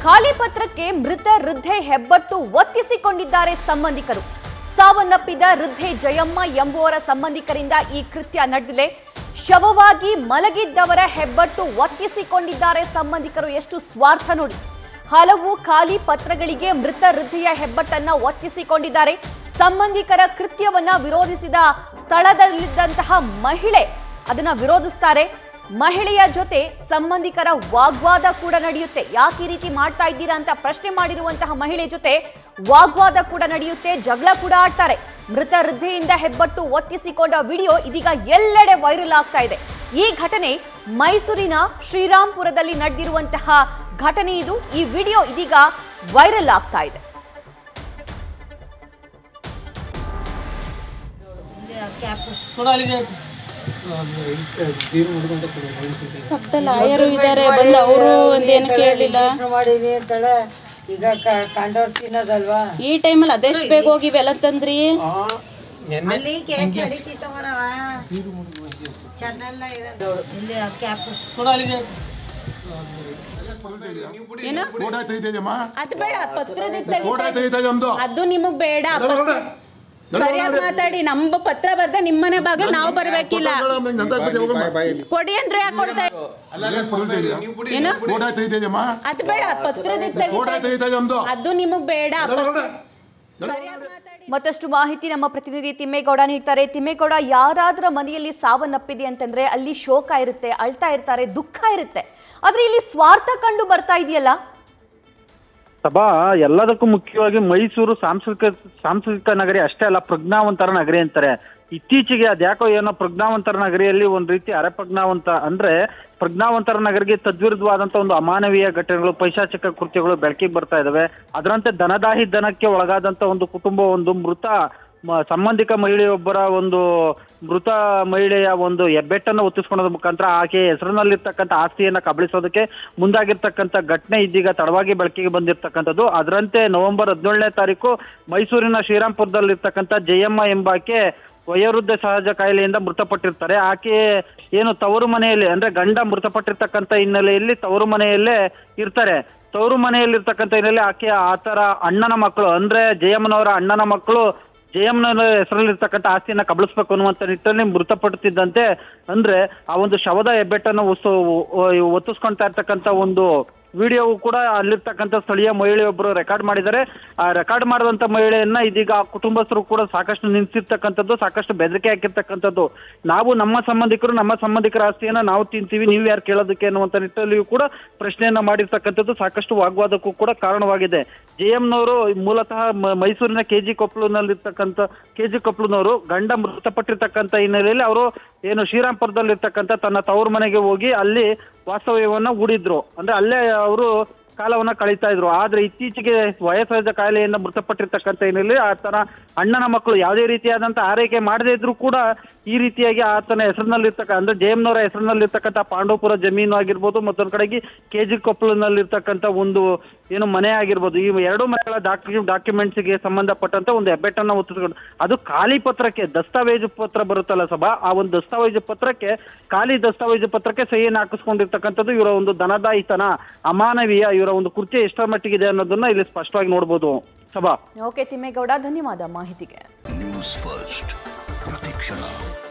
ಖಾಲಿ ಪತ್ರಕ್ಕೆ ಮೃತ ವೃದ್ಧೆ ಹೆಬ್ಬಟ್ಟು ಒತ್ತಿಸಿಕೊಂಡಿದ್ದಾರೆ ಸಂಬಂಧಿಕರು ಸಾವನ್ನಪ್ಪಿದ ವೃದ್ಧೆ ಜಯಮ್ಮ ಎಂಬುವರ ಸಂಬಂಧಿಕರಿಂದ ಈ ಕೃತ್ಯ ನಡೆದಿದೆ ಶವವಾಗಿ ಮಲಗಿದ್ದವರ ಹೆಬ್ಬಟ್ಟು ಒತ್ತಿಸಿಕೊಂಡಿದ್ದಾರೆ ಸಂಬಂಧಿಕರು ಎಷ್ಟು ಸ್ವಾರ್ಥ ನೋಡಿ ಹಲವು ಖಾಲಿ ಪತ್ರಗಳಿಗೆ ಮೃತ ವೃದ್ಧೆಯ ಹೆಬ್ಬಟ್ಟನ್ನ ಒತ್ತಿಸಿಕೊಂಡಿದ್ದಾರೆ ಸಂಬಂಧಿಕರ ಕೃತ್ಯವನ್ನ ವಿರೋಧಿಸಿದ ಸ್ಥಳದಲ್ಲಿದ್ದಂತಹ ಮಹಿಳೆ ಅದನ್ನ ವಿರೋಧಿಸ್ತಾರೆ ಮಹಿಳೆಯ ಜೊತೆ ಸಂಬಂಧಿಕರ ವಾಗ್ವಾದ ಕೂಡ ನಡೆಯುತ್ತೆ ಯಾಕೆ ಈ ರೀತಿ ಮಾಡ್ತಾ ಇದ್ದೀರಾ ಅಂತ ಪ್ರಶ್ನೆ ಮಾಡಿರುವಂತಹ ಮಹಿಳೆ ಜೊತೆ ವಾಗ್ವಾದ ಕೂಡ ನಡೆಯುತ್ತೆ ಜಗಳ ಕೂಡ ಆಡ್ತಾರೆ ಮೃತ ವೃದ್ಧೆಯಿಂದ ಹೆಬ್ಬಟ್ಟು ಒತ್ತಿಸಿಕೊಂಡ ವಿಡಿಯೋ ಇದೀಗ ಎಲ್ಲೆಡೆ ವೈರಲ್ ಆಗ್ತಾ ಇದೆ ಈ ಘಟನೆ ಮೈಸೂರಿನ ಶ್ರೀರಾಂಪುರದಲ್ಲಿ ನಡೆದಿರುವಂತಹ ಘಟನೆ ಇದು ಈ ವಿಡಿಯೋ ಇದೀಗ ವೈರಲ್ ಆಗ್ತಾ ಇದೆ ಪಕ್ಕದಲ್ಲಿ ಆಯರು ಇದ್ದಾರೆ ಬಂದು ಅವರು ಒಂದೇನು ಕೇಳಲಿಲ್ಲ ಮಾಡೀನಿ ಅಂತಾಳೆ ಈಗ ಕಂಡೋರ್ ತಿನ್ನೋದಲ್ವಾ ಈ ಟೈಮಲ್ಲಿ ಅದೆಷ್ಟು ಬೇಗ ಹೋಗಿ ಇವೆಲ್ಲ ತಂದ್ರಿ ಅಲ್ಲಿ ಕೇಕ್ ನಡೀತಿ ತಗೊಳವ ಚೆನ್ನೆಲ್ಲ ಇರೋದು ಇಲ್ಲಿ ಕ್ಯಾಪ್ ಏನು ಫೋಟೋ ತೆಗಿತಿದ್ಯಮ್ಮ ಅದು ಬೇಡ ಪತ್ರದ ಫೋಟೋ ತೆಗಿತಾ ನಮ್ದು ಅದು ನಿಮಗ್ ಬೇಡ ಸರಿಯಾಗಿ ಮಾತಾಡಿ ನಮ್ಮ ಪತ್ರ ಬರ್ದ ನಿಮ್ಮನೆ ಬಾಗಿಲು ನಾವು ಬರ್ಬೇಕಿಲ್ಲ ಕೊಡಿ ಅಂದ್ರೆ ಯಾಕೆ ಕೊಡ್ತಾ ಏನು ಫೋಟೋ ತೆಗಿತಿದ್ಯಮ್ಮ ಅದು ಬೇಡ ಪತ್ರದ ಫೋಟೋ ತೆಗಿತಾ ನಮ್ದು ಅದು ನಿಮಗ್ ಬೇಡ ಸರಿಯಾಗಿ ಮಾತಾಡಿ ಮತ್ತಷ್ಟು ಮಾಹಿತಿ ನಮ್ಮ ಪ್ರತಿನಿಧಿ ತಿಮ್ಮೇಗೌಡ ನೀಡ್ತಾರೆ ತಿಮ್ಮೇಗೌಡ ಯಾರಾದ್ರ ಮನೆಯಲ್ಲಿ ಸಾವನ್ನಪ್ಪಿದೆ ಅಂತಂದ್ರೆ ಅಲ್ಲಿ ಶೋಕ ಇರುತ್ತೆ ಅಳ್ತಾ ಇರ್ತಾರೆ ದುಃಖ ಇರುತ್ತೆ ಆದ್ರೆ ಇಲ್ಲಿ ಸ್ವಾರ್ಥ ಕಂಡು ಬರ್ತಾ ಇದೆಯಲ್ಲ ಸಭಾ ಎಲ್ಲದಕ್ಕೂ ಮುಖ್ಯವಾಗಿ ಮೈಸೂರು ಸಾಂಸ್ಕೃತಿಕ ಸಾಂಸ್ಕೃತಿಕ ನಗರಿ ಅಷ್ಟೇ ಅಲ್ಲ ಪ್ರಜ್ಞಾವಂತರ ನಗರಿ ಅಂತಾರೆ ಇತ್ತೀಚೆಗೆ ಅದ್ಯಾಕೋ ಏನೋ ಪ್ರಜ್ಞಾವಂತರ ನಗರಿಯಲ್ಲಿ ಒಂದ್ ರೀತಿ ಅರೆಪ್ರಜ್ಞಾವಂತ ಅಂದ್ರೆ ಪ್ರಜ್ಞಾವಂತರ ನಗರಿಗೆ ತದ್ವಿರುದ್ಧವಾದಂತ ಒಂದು ಅಮಾನವೀಯ ಘಟನೆಗಳು ಪೈಶಾಚಿಕ ಕೃತ್ಯಗಳು ಬೆಳಕಿಗೆ ಬರ್ತಾ ಇದಾವೆ ಅದರಂತೆ ದನದಾಹಿ ದನಕ್ಕೆ ಒಳಗಾದಂತ ಒಂದು ಕುಟುಂಬ ಒಂದು ಮೃತ ಮ- ಸಂಬಂಧಿಕ ಮಹಿಳೆಯೊಬ್ಬರ ಒಂದು ಮೃತ ಮಹಿಳೆಯ ಒಂದು ಹೆಬ್ಬೆಟ್ಟನ್ನು ಒತ್ತಿಸ್ಕೊಳ್ಳೋದ್ರ ಮುಖಾಂತರ ಆಕೆ ಹೆಸರಿನಲ್ಲಿರ್ತಕ್ಕಂಥ ಆಸ್ತಿಯನ್ನ ಕಬಳಿಸೋದಕ್ಕೆ ಮುಂದಾಗಿರ್ತಕ್ಕಂಥ ಘಟನೆ ಇದೀಗ ತಡವಾಗಿ ಬೆಳಕಿಗೆ ಬಂದಿರತಕ್ಕಂಥದ್ದು ಅದರಂತೆ ನವೆಂಬರ್ ಹದಿನೇಳನೇ ತಾರೀಕು ಮೈಸೂರಿನ ಶ್ರೀರಾಂಪುರದಲ್ಲಿರ್ತಕ್ಕಂಥ ಜಯಮ್ಮ ಎಂಬಾಕೆ ವಯೋವೃದ್ಧ ಸಹಜ ಕಾಯಿಲೆಯಿಂದ ಮೃತಪಟ್ಟಿರ್ತಾರೆ ಆಕೆ ಏನು ತವರು ಮನೆಯಲ್ಲಿ ಅಂದ್ರೆ ಗಂಡ ಮೃತಪಟ್ಟಿರ್ತಕ್ಕಂಥ ಹಿನ್ನೆಲೆಯಲ್ಲಿ ತವರು ಮನೆಯಲ್ಲೇ ಇರ್ತಾರೆ ತವರು ಮನೆಯಲ್ಲಿರ್ತಕ್ಕಂಥ ಹಿನ್ನೆಲೆ ಆಕೆ ಆತರ ಅಣ್ಣನ ಮಕ್ಕಳು ಅಂದ್ರೆ ಜಯಮ್ಮನವರ ಅಣ್ಣನ ಮಕ್ಕಳು ಜಯಮ್ಮನ ಹೆಸರಲ್ಲಿರ್ತಕ್ಕಂಥ ಆಸ್ತಿಯನ್ನ ಕಬಳಿಸ್ಬೇಕು ಅನ್ನುವಂತ ನಿಟ್ಟಿನಲ್ಲಿ ಮೃತಪಡುತ್ತಿದ್ದಂತೆ ಅಂದ್ರೆ ಆ ಒಂದು ಶವದ ಹೆಬ್ಬೆಟ್ಟನ್ನು ಒತ್ತು ಒತ್ತಿಸ್ಕೊಂತಾ ಇರ್ತಕ್ಕಂಥ ಒಂದು ವಿಡಿಯೋವು ಕೂಡ ಅಲ್ಲಿರ್ತಕ್ಕಂಥ ಸ್ಥಳೀಯ ಮಹಿಳೆಯೊಬ್ಬರು ರೆಕಾರ್ಡ್ ಮಾಡಿದ್ದಾರೆ ಆ ರೆಕಾರ್ಡ್ ಮಾಡಿದಂತ ಮಹಿಳೆಯನ್ನ ಇದೀಗ ಆ ಕುಟುಂಬಸ್ಥರು ಕೂಡ ಸಾಕಷ್ಟು ನಿಂತಿರ್ತಕ್ಕಂಥದ್ದು ಸಾಕಷ್ಟು ಬೆದರಿಕೆ ಹಾಕಿರ್ತಕ್ಕಂಥದ್ದು ನಾವು ನಮ್ಮ ಸಂಬಂಧಿಕರು ನಮ್ಮ ಸಂಬಂಧಿಕರ ಆಸ್ತಿಯನ್ನ ನಾವು ತಿಂತೀವಿ ನೀವು ಯಾರು ಕೇಳೋದಕ್ಕೆ ಅನ್ನುವಂತ ನಿಟ್ಟಿನಲ್ಲಿಯೂ ಕೂಡ ಪ್ರಶ್ನೆಯನ್ನ ಮಾಡಿರ್ತಕ್ಕಂಥದ್ದು ಸಾಕಷ್ಟು ವಾಗ್ವಾದಕ್ಕೂ ಕೂಡ ಕಾರಣವಾಗಿದೆ ಜೆಎಂನವರು ಮೂಲತಃ ಮ- ಮೈಸೂರಿನ ಕೆಜಿ ಕೊಪ್ಪಲುನಲ್ಲಿರ್ತಕ್ಕಂಥ ಕೆಜಿ ಕೊಪ್ಪಲುನವರು ಗಂಡ ಮೃತಪಟ್ಟಿರ್ತಕ್ಕಂಥ ಹಿನ್ನೆಲೆಯಲ್ಲಿ ಅವರು ಏನು ಶ್ರೀರಾಂಪುರದಲ್ಲಿರ್ತಕ್ಕಂಥ ತನ್ನ ತವರು ಮನೆಗೆ ಹೋಗಿ ಅಲ್ಲಿ ವಾಸ್ತವ್ಯವನ್ನ ಹೂಡಿದ್ರು ಅಂದ್ರೆ ಅಲ್ಲೇ ಅವರು ಕಾಲವನ್ನ ಕಳೀತಾ ಇದ್ರು ಆದ್ರೆ ಇತ್ತೀಚೆಗೆ ವಯಸ್ಸಹಜ ಕಾಯಿಲೆಯಿಂದ ಮೃತಪಟ್ಟಿರ್ತಕ್ಕಂಥ ಹಿನ್ನೆಲೆಯಲ್ಲಿ ಆತನ ಅಣ್ಣನ ಮಕ್ಕಳು ಯಾವುದೇ ರೀತಿಯಾದಂತ ಆರೈಕೆ ಮಾಡದೇ ಇದ್ರು ಕೂಡ ಈ ರೀತಿಯಾಗಿ ಆತನ ಹೆಸರಿನಲ್ಲಿರ್ತಕ್ಕ ಅಂದ್ರೆ ಜಯಮ್ನವರ ಹೆಸರಿನಲ್ಲಿರ್ತಕ್ಕಂಥ ಪಾಂಡವಪುರ ಜಮೀನು ಆಗಿರ್ಬೋದು ಮತ್ತೊಂದ್ ಕಡೆಗೆ ಕೆಜಿ ಕೊಪ್ಪಲಿನಲ್ಲಿರ್ತಕ್ಕಂಥ ಒಂದು ಏನು ಮನೆ ಆಗಿರ್ಬೋದು ಈ ಎರಡು ಮನೆಗಳ ಡಾಕ್ಯು ಡಾಕ್ಯುಮೆಂಟ್ಸ್ಗೆ ಸಂಬಂಧಪಟ್ಟಂತ ಒಂದು ಹೆಬ್ಬೆಟ್ಟನ್ನ ಒತ್ತಿಸ್ಕೊಂಡು ಅದು ಖಾಲಿ ಪತ್ರಕ್ಕೆ ದಸ್ತಾವೇಜು ಪತ್ರ ಬರುತ್ತಲ್ಲ ಸಭಾ ಆ ಒಂದು ದಸ್ತಾವೇಜು ಪತ್ರಕ್ಕೆ ಖಾಲಿ ದಸ್ತಾವೇಜು ಪತ್ರಕ್ಕೆ ಸಹಿಯನ್ನು ಹಾಕಿಸ್ಕೊಂಡಿರ್ತಕ್ಕಂಥದ್ದು ಇವರ ಒಂದು ದನದಾಯಿತನ ಅಮಾನವೀಯ ಇವರ ಒಂದು ಕೃತ್ಯ ಎಷ್ಟರ ಮಟ್ಟಿಗಿದೆ ಅನ್ನೋದನ್ನ ಇಲ್ಲಿ ಸ್ಪಷ್ಟವಾಗಿ ನೋಡ್ಬೋದು ಸಭಾ ಓಕೆ ತಿಮ್ಮೇಗೌಡ ಧನ್ಯವಾದ ಮಾಹಿತಿಗೆ ನ್ಯೂಸ್ ಫಸ್ಟ್ ಪ್ರತಿಕ್ಷಣ